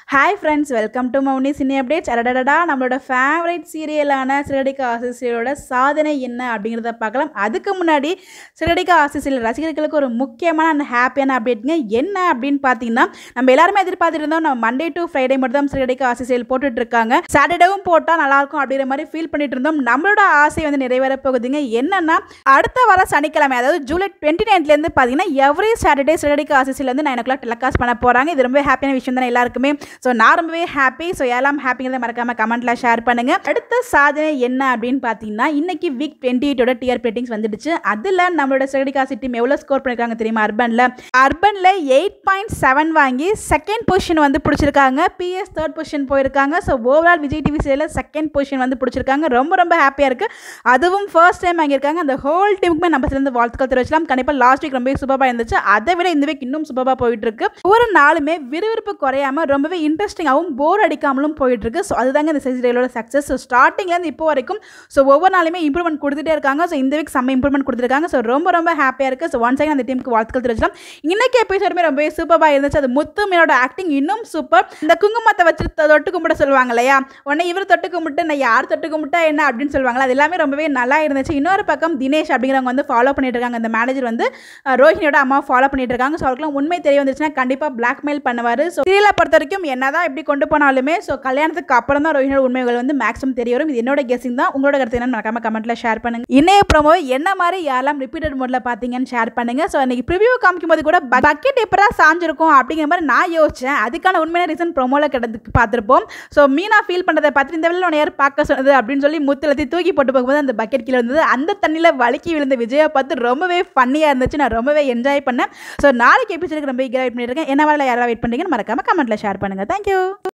hi friends welcome to Mouni cine updates அடடடா நம்மளோட favourite சீரியலான சிறடிக்க ஆசிசியலோட சாதனை என்ன அப்படிங்கிறத பார்க்கலாம் அதுக்கு முன்னாடி சிறடிக்க ஆசிசியல் ரசிகர்களுக்கு ஒரு முக்கியமான அந்த ஹாப்பியான அப்டேட்டுங்க என்ன அப்படின்னு பார்த்தீங்கன்னா நம்ம எல்லாருமே எதிர்பார்த்துட்டு இருந்தோம் நம்ம மண்டே டு ஃப்ரைடே மட்டும் தான் சிறடிக்க ஆசிசியல் போட்டுட்டு இருக்காங்க சாட்டர்டேவும் போட்டால் நல்லாயிருக்கும் அப்படிங்கிற மாதிரி ஃபீல் பண்ணிட்டு இருந்தோம் நம்மளோட ஆசை வந்து நிறைவேற போகுதுங்க என்னன்னா அடுத்த வர சனிக்கிழமை அதாவது ஜூலை டுவெண்ட்டி நைன்லேருந்து பார்த்தீங்கன்னா எவ்ரி சாட்டர்டே சிறடிக்க ஆசிசியில் வந்து நைன் ஓ கிளாக் டெலகாஸ்ட் பண்ண போகிறாங்க இது ரொம்ப ஹாப்பியான விஷயம் தானே எல்லாருக்குமே ஸோ நான் ரொம்பவே ஹாப்பி ஸோ எல்லாம் ஹாப்பிங்கிறத மறக்காம கமெண்ட்ல ஷேர் பண்ணுங்க அடுத்த சாதனை என்ன அப்படின்னு பார்த்தீங்கன்னா இன்னைக்கு வீக் டுவெண்ட்டி எயிட்டோட டிஆர் ரேட்டிங்ஸ் வந்துடுச்சு அதில் நம்மளோட சிறடிகாசி டீம் எவ்வளோ ஸ்கோர் பண்ணியிருக்காங்க தெரியுமா அர்பனில் அர்பனில் எயிட் பாயிண்ட் செவன் வாங்கி செகண்ட் பொசிஷன் வந்து பிடிச்சிருக்காங்க பிஎஸ் தேர்ட் பொசிஷன் போயிருக்காங்க ஸோ ஓவரால் விஜய் டிவி சைடில் செகண்ட் பொசிஷன் வந்து பிடிச்சிருக்காங்க ரொம்ப ரொம்ப ஹாப்பியாக இருக்குது அதுவும் ஃபர்ஸ்ட் டைம் வாங்கியிருக்காங்க அந்த ஹோல் டீமுக்குமே நம்ம சேர்ந்து வாழ்த்துக்கள் தெரிவிச்சலாம் கண்டிப்பாக லாஸ்ட் வீக் ரொம்பவே சூப்பராக இருந்துச்சு அதை விட இந்த வீக் இன்னும் சூப்பராக போயிட்டு இருக்கு ஒவ்வொரு நாளுமே விறுவிறுப்பு குறையாம ரொம்பவே இன்ட்ரெஸ்டிங்காகவும் போர் அடிக்காமலும் போயிட்டு இருக்கு ஸோ அதுதாங்க இந்த சீரியலோட சக்ஸஸ் ஸோ ஸ்டார்டிங்லேருந்து இப்போ வரைக்கும் ஸோ ஒவ்வொரு நாளுமே இம்ப்ரூவ்மெண்ட் கொடுத்துட்டே இருக்காங்க ஸோ இந்த வீக் செம்ம இம்ப்ரூவ்மெண்ட் கொடுத்துருக்காங்க ஸோ ரொம்ப ரொம்ப ஹாப்பியாக இருக்குது ஸோ ஒன் செகண்ட் அந்த டீமுக்கு வாழ்த்துக்கள் தெரிவிச்சலாம் இன்னைக்கு எபிசோடுமே ரொம்பவே சூப்பராக இருந்துச்சு அது முத்து மீனோட ஆக்டிங் இன்னும் சூப்பர் இந்த குங்குமத்தை வச்சு தொ- தொட்டு கும்பிட சொல்லுவாங்க இல்லையா உடனே இவர் தொட்டு கும்பிட்டு நான் யார் தொட்டு கும்பிட்டா என்ன அப்படின்னு சொல்லுவாங்களா அது எல்லாமே ரொம்பவே நல்லா இருந்துச்சு இன்னொரு பக்கம் தினேஷ் அப்படிங்கிறவங்க வந்து ஃபாலோ பண்ணிட்டு இருக்காங்க அந்த மேனேஜர் வந்து அஹ், ரோஹிணியோட அம்மா ஃபாலோ பண்ணிட்டு இருக்காங்க ஸோ அவருக்குலாம் உண்மை தெரிய வந்துச்சுன்னா கண்டிப்பாக பிளாக்மெயில் பண்ணுவார் ஸோ சீரியலை பொறுத்த வரைக்கும் என்னதான் எப்படி கொண்டு போனாலுமே ஸோ கல்யாணத்துக்கு அப்புறம் தான் ரோஹிணியோட உண்மைகள் வந்து மேக்ஸிமம் தெரிய வரும் இது என்னோட கெஸிங் தான் உங்களோட கருத்து என்ன மறக்காம கமெண்ட்ல ஷேர் பண்ணுங்க இன்னைய ப்ரோமோ என்ன மாதிரி யாரெல்லாம் ரிப்பீட்டட் மோட்ல பார்த்தீங்கன்னு ஷேர் பண்ணுங்க ஸோ இன்னைக்கு ப்ரிவியூ காமிக்கும் போது கூட பக்கெட் எப்பரா சாஞ்சிருக்கும் அப்படிங்கிற மாதிரி நான் யோசிச்சேன் அதுக்கான உண்மையான ரீசன் ப்ரோமோல கிடந்து பார்த்துருப்போம் ஸோ மீனா ஃபீல் பண்ணுறதை பார்த்து இந்த வேலை யார் பார்க்க சொன்னது அப்படின்னு சொல்லி முத்துலத்தி தூக்கி போட்டு போகும்போது அந்த பக்கெட் கீழே இருந்தது அந்த தண்ணியில் வழுக்கி விழுந்த விஜயை பார்த்து ரொம்பவே ஃபன்னியாக இருந்துச்சு நான் ரொம்பவே என்ஜாய் பண்ணேன் ஸோ நாளைக்கு எபிசோடுக்கு ரொம்ப வெயிட் பண்ணிட்டு இருக்கேன் என்ன மாதிரி யாராவது வெயிட் பண்ணுறீங்கன்னு மறக்காம கமெண்ட்ல ஷேர் பண்ணுங்க தேங்க்யூ